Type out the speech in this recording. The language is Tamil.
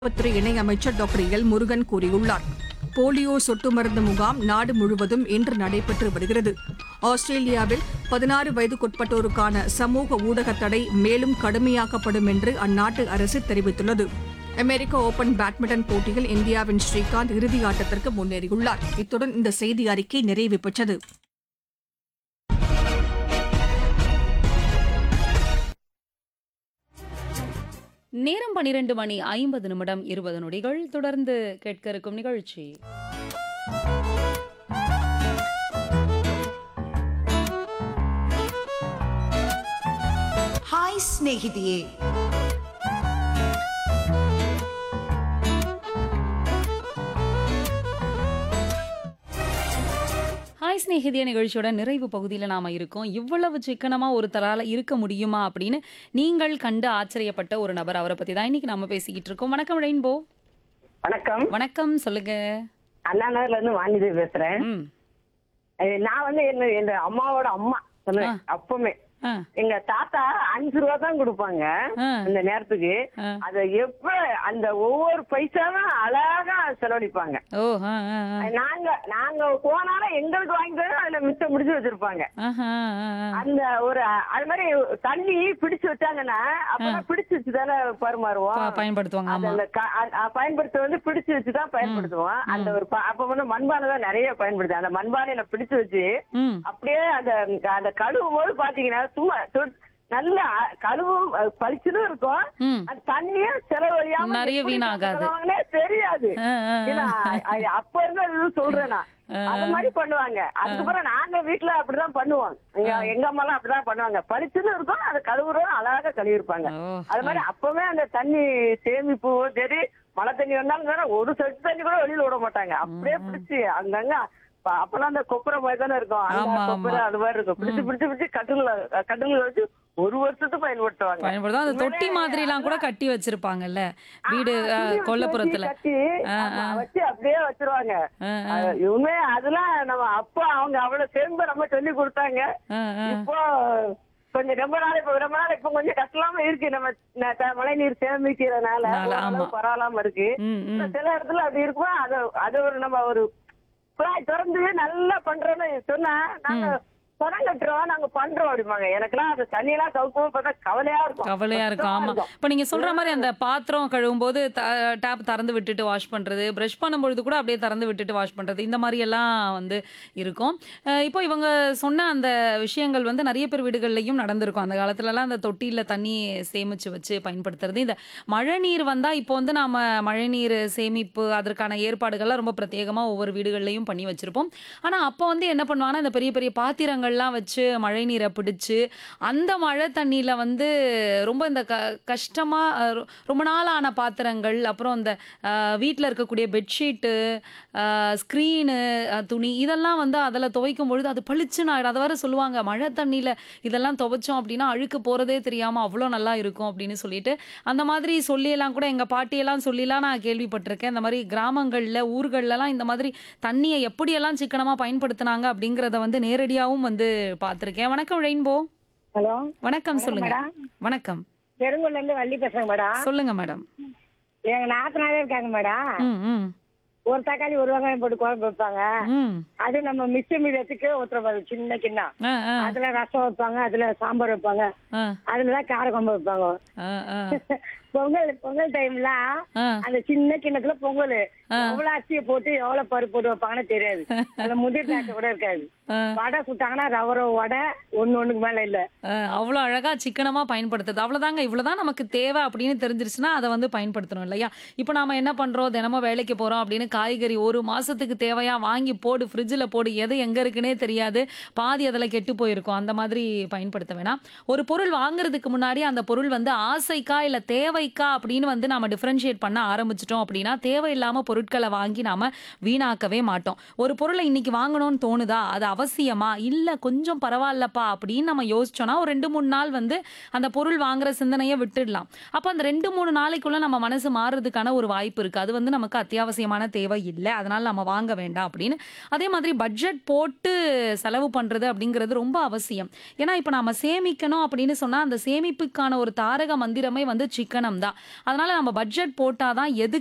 துறை இணையமைச்சர் டாக்டர் எல் முருகன் கூறியுள்ளார் போலியோ சொட்டு மருந்து முகாம் நாடு முழுவதும் இன்று நடைபெற்று வருகிறது ஆஸ்திரேலியாவில் பதினாறு வயதுக்குட்பட்டோருக்கான சமூக ஊடக தடை மேலும் கடுமையாக்கப்படும் என்று அந்நாட்டு அரசு தெரிவித்துள்ளது அமெரிக்க ஓபன் பேட்மிண்டன் போட்டியில் இந்தியாவின் ஸ்ரீகாந்த் இறுதி ஆட்டத்திற்கு முன்னேறியுள்ளார் இத்துடன் இந்த செய்தி அறிக்கை நிறைவு பெற்றது நேரம் பனிரெண்டு மணி ஐம்பது நிமிடம் இருபது நொடிகள் தொடர்ந்து கேட்க இருக்கும் நிகழ்ச்சி ಹಾಯ್ ಸ್ನೇಹಿತೆಯೇ ஹாய் ஸ்நேகிதிய நிகழ்ச்சியோட நிறைவு பகுதியில் நாம இருக்கோம் இவ்வளவு சிக்கனமா ஒரு தரால இருக்க முடியுமா அப்படின்னு நீங்கள் கண்டு ஆச்சரியப்பட்ட ஒரு நபர் அவரை பத்தி தான் இன்னைக்கு நாம பேசிக்கிட்டு இருக்கோம் வணக்கம் ரெயின்போ வணக்கம் வணக்கம் சொல்லுங்க அண்ணா நகர்ல இருந்து வாணிதேவி பேசுறேன் ம் அஹ் நான் வந்து என்ன எங்க அம்மாவோட அம்மா சொல்லுவேன் அப்பவுமே ஆ எங்க தாத்தா அஞ்சு ரூபா தான் கொடுப்பாங்க ஆ. அந்த நேரத்துக்கு ஆ. அத எப்ப அந்த ஒவ்வொரு பைசாவும் அழகா செலவழிப்பாங்க ஓ ஆ ஆ ஆ. நாங்க நாங்க போனாலும் எங்களுக்கு வாங்கி அதுல மிச்சம் முடிச்சு வச்சிருப்பாங்க ஆஹா, ஆ, ஆ. அந்த ஒரு அது மாதிரி தண்ணி பிடிச்சு வச்சாங்கன்னா அப்பதான் பிடிச்சு வச்சுதானே பரிமாறுவோம் ப- பயன்படுத்துவாங்க அது ஆமா அந்த க- அ- அ- பயன்படுத்த வந்து பிடிச்சு வச்சுதான் பயன்படுத்துவோம் அந்த ஒரு ப- அப்ப வந்து மண்பானை தான் நிறைய பயன்படுது அந்த மண்பானையில பிடிச்சு வச்சு ம் அப்படியே அந்த அந்த கழுவும் போது பாத்தீங்கன்னா சும்மா தொ- நல்ல அ- கழுவும் அ, பளிச்சுன்னு இருக்கும் ம் அந்த தண்ணியும் செலவழியாம நிறைய எப்படி வீணாகாது. செலவாகுனே தெரியாது ஆ, ஆ, ஏன்னா, அது அப்ப இருந்து அது சொல்றேன் நான் அது மாதிரி பண்ணுவாங்க அதுக்கப்புறம் நாங்க வீட்டுல அப்படிதான் பண்ணுவோம் எங்க எங்க அம்மா எல்லாம் அப்படிதான் பண்ணுவாங்க பளிச்சுன்னு இருக்கும் அது கழுவுறோம் அழகா கழுவி இருப்பாங்க ஓ அது மாதிரி அப்பவே அந்த தண்ணி சேமிப்பு சரி மழை தண்ணி வந்தாலும் வேற ஒரு சொட்டு தண்ணி கூட வெளியில விட மாட்டாங்க அப்படியே பிடிச்சு அங்கங்க அப்ப- அப்பெல்லாம் அந்த கொப்பரை மாதிரி தானே இருக்கும் அந்த ஆமா, கொப்பரை ஆமா. அது மாதிரி இருக்கும் பிடிச்சு பிடிச்சு பிடிச்சு கட்டில கட்டில வச்சு ஒரு வருஷத்துக்கு பயன்படுத்துவாங்க பயன்படுத்தும் அந்த தொட்டி உண்மையிலே மாதிரி எல்லாம் கூட கட்டி வச்சிருப்பாங்கல்ல வீடு ஆ, ஆ, துணி வச்சு கொல்லப்புறத்துல கட்டி, ஆ, ஆமா, ஆ. வச்சு அப்படியே வச்சிருவாங்க ஆ, ஆ. அது உண்மையா அதெல்லாம் நம்ம அப்பா அவங்க அவ்வளவு சேம்ப நம்ம சொல்லி கொடுத்தாங்க ஆ, ஆ. இப்போ கொஞ்சம் ரொம்ப நாள் இப்ப ரொம்ப நாள் இப்ப கொஞ்சம் கஷ்டமா இருக்கு நம்ம ந- த- மழை நீர் சேமிக்கிறதுனால நால, ஆமா. ஓரளவு பரவாயில்லாம இருக்கு ம், ம். சில இடத்துல அப்படி இருக்கும் அது அது ஒரு நம்ம ஒரு குழாய் திறந்து நல்லா பண்றோம்னு சொன்னா நாங்க பணம் கட்டுறோம் நாங்க பண்றோம் அப்படிம்பாங்க எனக்கெல்லாம் அந்த தண்ணியெல்லாம் கவுக்கும் பார்த்தா கவலையா இருக்கும் கவலையா இருக்கும் கஷ்டமா ஆமா இப்ப நீங்க சொல்ற மாதிரி அந்த பாத்திரம் கழுவும் போது டேப் திறந்து விட்டுட்டு வாஷ் பண்றது பிரஷ் பண்ணும்பொழுது கூட அப்படியே திறந்து விட்டுட்டு வாஷ் பண்றது இந்த மாதிரி எல்லாம் வந்து இருக்கும் அஹ் இப்போ இவங்க சொன்ன அந்த விஷயங்கள் வந்து நிறைய பேர் வீடுகள்லயும் நடந்திருக்கும் அந்த காலத்துல எல்லாம் அந்த தொட்டியில தண்ணி சேமிச்சு வச்சு பயன்படுத்துறது இந்த மழை நீர் வந்தா இப்போ வந்து நாம மழை நீர் சேமிப்பு அதற்கான ஏற்பாடுகள்லாம் ரொம்ப பிரத்யேகமா ஒவ்வொரு வீடுகள்லயும் பண்ணி வச்சிருப்போம் ஆனா அப்போ வந்து என்ன பண்ணுவாங்கன்னா இந்த பெரிய பெரிய பாத்திரங்கள்லாம் வச்சு மழை நீரை பிடிச்சு அந்த மழை தண்ணியில வந்து ரொம்ப இந்த க கஷ்டமா அஹ், ரொ- ரொம்ப நாளான பாத்திரங்கள் அப்புறம் இந்த வீட்டில் இருக்கக்கூடிய பெட்ஷீட்டு ஸ்க்ரீனு துணி இதெல்லாம் வந்து அதில் துவைக்கும் பொழுது அது பளிச்சுன்னு ஆயிடும் அதை வேற சொல்லுவாங்க மழை தண்ணியில் இதெல்லாம் துவைச்சோம் அப்படின்னா அழுக்கு போகிறதே தெரியாமல் அவ்வளோ நல்லா இருக்கும் அப்படின்னு சொல்லிட்டு அந்த மாதிரி சொல்லியெல்லாம் கூட எங்கள் பாட்டியெல்லாம் சொல்லிலாம் நான் கேள்விப்பட்டிருக்கேன் இந்த மாதிரி கிராமங்களில் ஊர்கள்லலாம் இந்த மாதிரி தண்ணியை எப்படியெல்லாம் சிக்கனமாக பயன்படுத்தினாங்க அப்படிங்கிறத வந்து நேரடியாகவும் வந்து பார்த்துருக்கேன் வணக்கம் ரெயின்போ ஹலோ வணக்கம் சொல்லுங்க வணக்கம் பெருங்குள்ள இருந்து வள்ளி பேசுறேங்க மேடம் சொல்லுங்க மேடம் எங்க நாத்தனாவே இருக்காங்க மேடம் ம் ம் ஒரு தக்காளி ஒரு வெங்காயம் போட்டு குழம்பு வைப்பாங்க ம் அது நம்ம மிச்ச மீதத்துக்கு ஊத்துற சின்ன கிண்ணம் ஆ ஆ அதுல ரசம் வைப்பாங்க அதுல சாம்பார் வைப்பாங்க ஆ அதுலதான் கார குழம்பு வைப்பாங்க ஆ ஆ பொங்கல் பொங்கல் டைம்ல ஆ அந்த சின்ன கிண்ணத்துல பொங்கல் எவ்வளவு அரிசியை போட்டு எவ்வளவு பருப்பு போட்டு வைப்பாங்கன்னு தெரியாது அதுல முதிர் நாட்டு கூட இருக்காது ஆ. வடை சுட்டாங்கன்னா ரவர வடை ஒண்ணு ஒண்ணுக்கு மேல இல்ல அவ்வளோ அழகா சிக்கனமா பயன்படுத்துது அவ்வளோதாங்க இவ்வளோதான் நமக்கு தேவை அப்படின்னு தெரிஞ்சிருச்சுன்னா அதை வந்து பயன்படுத்தணும் இல்லையா இப்போ நாம என்ன பண்றோம் தினமும் வேலைக்கு போறோம் அப்படின்னு காய்கறி ஒரு மாசத்துக்கு தேவையா வாங்கி போடு ஃப்ரிட்ஜில் போடு எது எங்க இருக்குன்னே தெரியாது பாதி அதில் கெட்டு போயிருக்கும் அந்த மாதிரி பயன்படுத்த வேணாம் ஒரு பொருள் வாங்குறதுக்கு முன்னாடி அந்த பொருள் வந்து ஆசைக்கா இல்லை தேவைக்கா அப்படின்னு வந்து நாம டிஃப்ரென்ஷியேட் பண்ண ஆரம்பிச்சிட்டோம் அப்படின்னா தேவையில்லாம பொருட்களை வாங்கி நாம வீணாக்கவே மாட்டோம் ஒரு பொருளை இன்னைக்கு வாங்கணும்னு தோணுதா அது அவசியமா இல்ல கொஞ்சம் பரவாயில்லப்பா அப்படின்னு நம்ம யோசிச்சோம்னா ஒரு ரெண்டு மூணு நாள் வந்து அந்த பொருள் வாங்குற சிந்தனையை விட்டுடலாம் அப்போ அந்த ரெண்டு மூணு நாளைக்குள்ள நம்ம மனசு மாறுறதுக்கான ஒரு வாய்ப்பு இருக்கு அது வந்து நமக்கு அத்தியாவசியமான தேவை இல்லை அதனால நம்ம வாங்க வேண்டாம் அப்படின்னு அதே மாதிரி பட்ஜெட் போட்டு செலவு பண்றது அப்படிங்கிறது ரொம்ப அவசியம் ஏன்னா இப்போ நாம சேமிக்கணும் அப்படின்னு சொன்னா அந்த சேமிப்புக்கான ஒரு தாரக மந்திரமே வந்து சிக்கனம் கட்டணம் தான் அதனால நம்ம பட்ஜெட் போட்டாதான் எது